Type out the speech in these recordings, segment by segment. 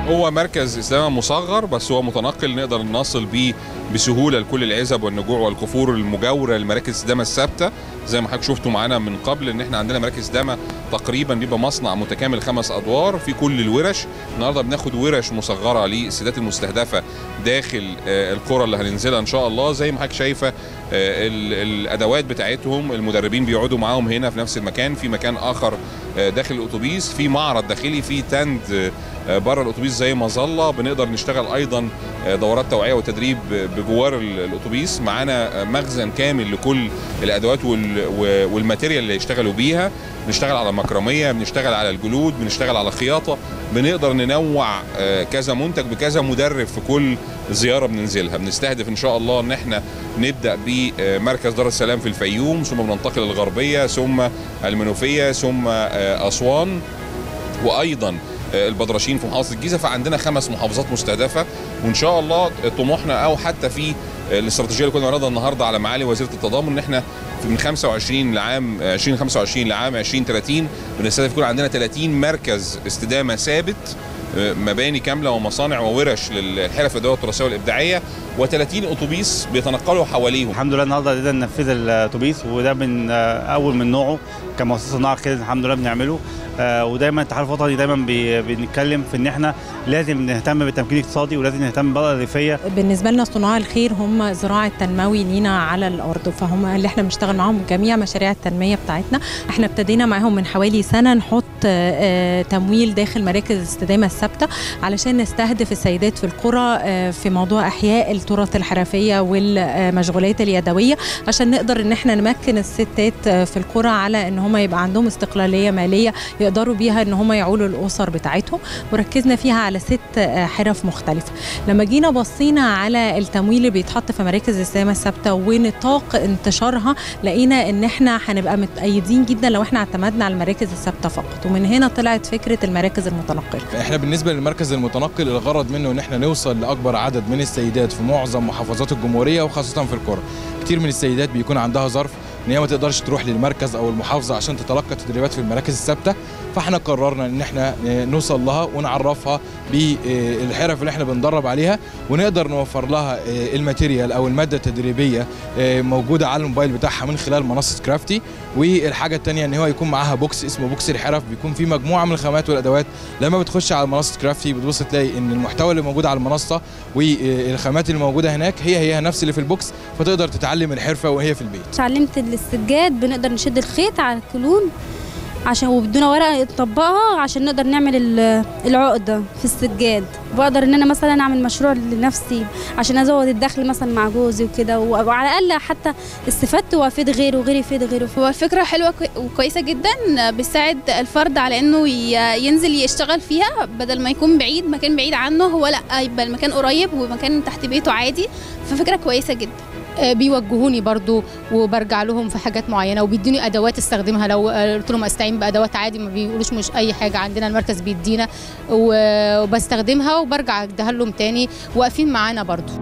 هو مركز استدامه مصغر بس هو متنقل نقدر نصل بيه بسهوله لكل العزب والنجوع والكفور المجاوره لمراكز الاستدامه الثابته زي ما حضرتك شفتوا معانا من قبل ان احنا عندنا مراكز استدامه تقريبا بيبقى مصنع متكامل خمس ادوار في كل الورش النهارده بناخد ورش مصغره للسيدات المستهدفه داخل آه، القرى اللي هننزلها ان شاء الله زي ما حضرتك شايفه آه، ال- الادوات بتاعتهم المدربين بيقعدوا معاهم هنا في نفس المكان في مكان اخر آه، داخل الاتوبيس في معرض داخلي في تند آه، بره الاتوبيس زي مظله بنقدر نشتغل ايضا آه، دورات توعيه وتدريب بجوار ال- الاتوبيس معانا آه، مخزن كامل لكل الادوات وال- و- والماتيريال اللي يشتغلوا بيها بنشتغل على مكرميه بنشتغل على الجلود بنشتغل على خياطه بنقدر ننوع آه، كذا منتج بكذا مدرب في كل زياره بننزلها بنستهدف ان شاء الله ان احنا نبدا بمركز دار السلام في الفيوم ثم بننتقل للغربيه ثم المنوفيه ثم آه، اسوان وايضا آه، البدرشين في محافظه الجيزه فعندنا خمس محافظات مستهدفه وان شاء الله طموحنا او حتى في آه، الاستراتيجيه اللي كنا بنعرضها النهارده على معالي وزيره التضامن ان احنا في من 25 لعام 2025 لعام 2030 بنستهدف يكون عندنا 30 مركز استدامه ثابت آه، مباني كامله ومصانع وورش للحرف الادويه والتراثيه والابداعيه و30 اتوبيس بيتنقلوا حواليهم الحمد لله النهارده قدرنا ننفذ الاتوبيس وده من آه، اول من نوعه كمؤسسه صناعه كده الحمد لله بنعمله آه، ودايما الاتحاد الوطني دايما بي- بنتكلم في ان احنا لازم نهتم بالتمكين الاقتصادي ولازم نهتم بالبلد الريفيه بالنسبه لنا صناع الخير هم ذراع التنموي لينا على الارض فهم اللي احنا بنشتغل معاهم جميع مشاريع التنميه بتاعتنا احنا ابتدينا معاهم من حوالي سنه نحط آه، آه، تمويل داخل مراكز الاستدامه الثابته علشان نستهدف السيدات في القرى آه، في موضوع احياء التراث الحرفيه والمشغولات اليدويه عشان نقدر ان احنا نمكن الستات آه، في القرى على ان هم يبقى عندهم استقلاليه ماليه يقدروا بيها ان هم يعولوا الاسر بتاعتهم وركزنا فيها على ست آه، حرف مختلفه لما جينا بصينا على التمويل اللي بيتحط في مراكز الاستدامه الثابته ونطاق انتشارها لقينا ان احنا هنبقى متأيدين جدا لو احنا اعتمدنا على المراكز الثابته فقط ومن هنا طلعت فكره المراكز المتنقله احنا بالنسبه للمركز المتنقل الغرض منه ان احنا نوصل لاكبر عدد من السيدات في معظم محافظات الجمهوريه وخاصه في القرى كتير من السيدات بيكون عندها ظرف ان هي ما تقدرش تروح للمركز او المحافظه عشان تتلقى تدريبات في المراكز الثابته فاحنا قررنا ان احنا نوصل لها ونعرفها بالحرف اللي احنا بندرب عليها ونقدر نوفر لها الماتيريال او الماده التدريبيه موجوده على الموبايل بتاعها من خلال منصه كرافتي والحاجه الثانيه ان هو يكون معاها بوكس اسمه بوكس الحرف بيكون فيه مجموعه من الخامات والادوات لما بتخش على منصه كرافتي بتبص تلاقي ان المحتوى اللي موجود على المنصه والخامات اللي موجوده هناك هي هي نفس اللي في البوكس فتقدر تتعلم الحرفه وهي في البيت اتعلمت السجاد بنقدر نشد الخيط على الكلون عشان وبدون ورقه نطبقها عشان نقدر نعمل ال- العقده في السجاد بقدر ان انا مثلا اعمل مشروع لنفسي عشان ازود الدخل مثلا مع جوزي وكده وعلى الاقل حتى استفدت وافيد غيره وغيري يفيد غيره هو فكرة حلوة كوي- وكويسة جدا بتساعد الفرد على انه ي- ينزل يشتغل فيها بدل ما يكون بعيد مكان بعيد عنه هو لا يبقى المكان قريب ومكان تحت بيته عادي ففكرة كويسة جدا آه، بيوجهوني برضو وبرجع لهم في حاجات معينه وبيدوني ادوات استخدمها لو آه، قلت لهم استعين بادوات عادي ما بيقولوش مش اي حاجه عندنا المركز بيدينا و- وبستخدمها وبرجع اديها لهم تاني واقفين معانا برضو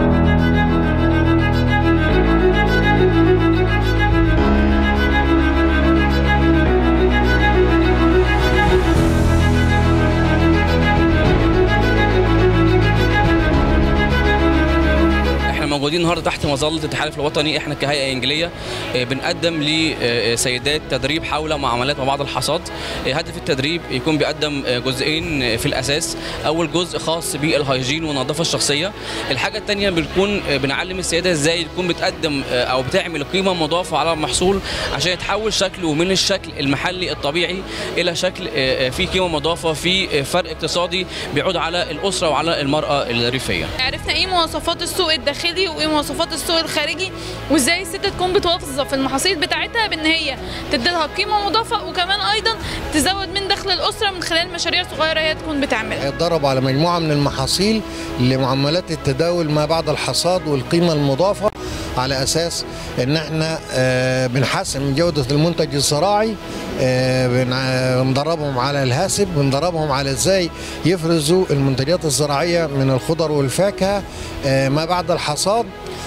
احنا موجودين النهارده تحت مظله التحالف الوطني احنا كهيئه انجيليه آه، بنقدم لسيدات تدريب حول معاملات ما بعد الحصاد آه، هدف التدريب يكون بيقدم آه، جزئين آه، في الاساس اول جزء خاص بالهيجين والنظافه الشخصيه الحاجه الثانيه بنكون آه، بنعلم السيده ازاي تكون بتقدم آه، او بتعمل قيمه مضافه على المحصول عشان يتحول شكله من الشكل المحلي الطبيعي الى شكل آه، آه، فيه قيمه مضافه فيه آه، فرق اقتصادي بيعود على الاسره وعلى المراه الريفيه عرفنا ايه مواصفات السوق الداخلي وايه مواصفات السوق الخارجي وازاي الست تكون بتوظف المحاصيل بتاعتها بان هي تدي لها قيمه مضافه وكمان ايضا تزود من دخل الاسره من خلال مشاريع صغيره هي تكون بتعملها اتدربوا على مجموعة من المحاصيل لمعاملات التداول ما بعد الحصاد والقيمة المضافة على أساس إن احنا آه، بنحسن من جودة المنتج الزراعي آه، بن- آه، بندربهم على الهاسب بندربهم على ازاي يفرزوا المنتجات الزراعية من الخضر والفاكهة آه، ما بعد الحصاد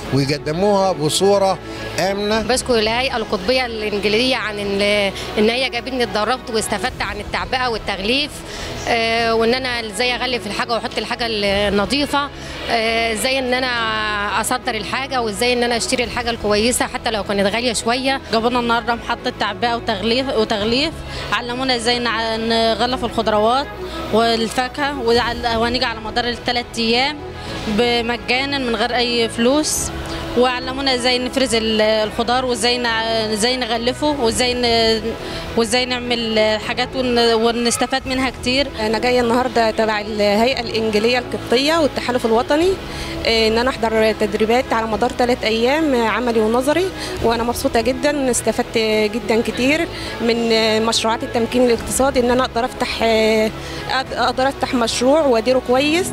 ويقدموها بصوره امنه بشكر الهيئه القطبيه الانجليزيه عن ان ان هي جابتني اتدربت واستفدت عن التعبئه والتغليف آه، وان انا ازاي اغلف الحاجه واحط الحاجه النظيفه آه، ازاي ان انا اصدر الحاجه وازاي ان انا اشتري الحاجه الكويسه حتى لو كانت غاليه شويه جابونا النهارده محطه تعبئه وتغليف وتغليف علمونا ازاي نع- نغلف الخضروات والفاكهه وعل- وهنيجي على مدار الثلاث ايام بمجانا من غير اي فلوس وعلمونا ازاي نفرز ال- الخضار وازاي نع- ازاي نغلفه وازاي ن- وازاي نعمل حاجات ون- ونستفاد منها كتير انا جايه النهارده تبع الهيئه الانجيليه القبطيه والتحالف الوطني آه، ان انا احضر تدريبات على مدار ثلاث ايام آه، عملي ونظري وانا مبسوطه جدا استفدت جدا كتير من آه، مشروعات التمكين الاقتصادي ان انا اقدر افتح آه، اقدر افتح مشروع واديره كويس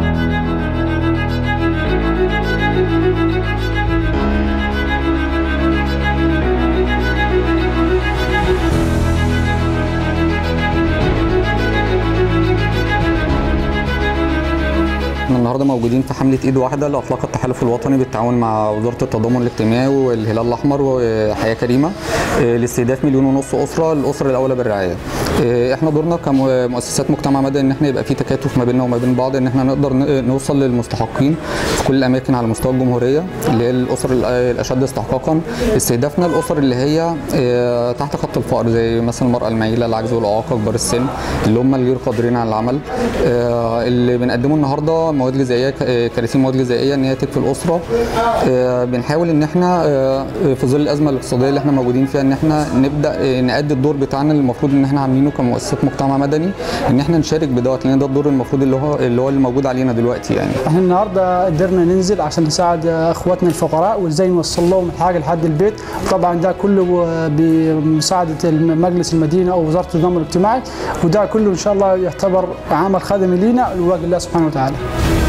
احنا النهارده موجودين في حمله ايد واحده لاطلاق التحالف الوطني بالتعاون مع وزاره التضامن الاجتماعي والهلال الاحمر وحياه كريمه اه، لاستهداف مليون ونص اسره الاسره الاولى بالرعايه. اه، احنا دورنا كمؤسسات مجتمع مدني ان احنا يبقى في تكاتف ما بيننا وما بين بعض ان احنا نقدر ن- نوصل للمستحقين في كل الاماكن على مستوى الجمهوريه اللي هي الاسر ال- الاشد استحقاقا استهدافنا الاسر اللي هي اه، تحت خط الفقر زي مثلا المراه المعيله العجز والاعاقه كبار السن اللي هم الغير قادرين على العمل اه، اللي بنقدمه النهارده مواد غذائيه ك- اه، كراسي مواد غذائيه ان هي تكفي الاسره اه، بنحاول ان احنا اه، في ظل الازمه الاقتصاديه اللي احنا موجودين فيها ان احنا نبدا اه، نأدي الدور بتاعنا اللي المفروض ان احنا عاملينه كمؤسسات مجتمع مدني ان احنا نشارك بدوت لان ده الدور المفروض اللي هو اللي هو اللي موجود علينا دلوقتي يعني احنا النهارده قدرنا ننزل عشان نساعد اخواتنا الفقراء وازاي نوصل لهم الحاجه لحد البيت طبعا ده كله بمساعده مجلس المدينه او وزاره التضامن الاجتماعي وده كله ان شاء الله يعتبر عمل خدمي لينا لوجه الله سبحانه وتعالى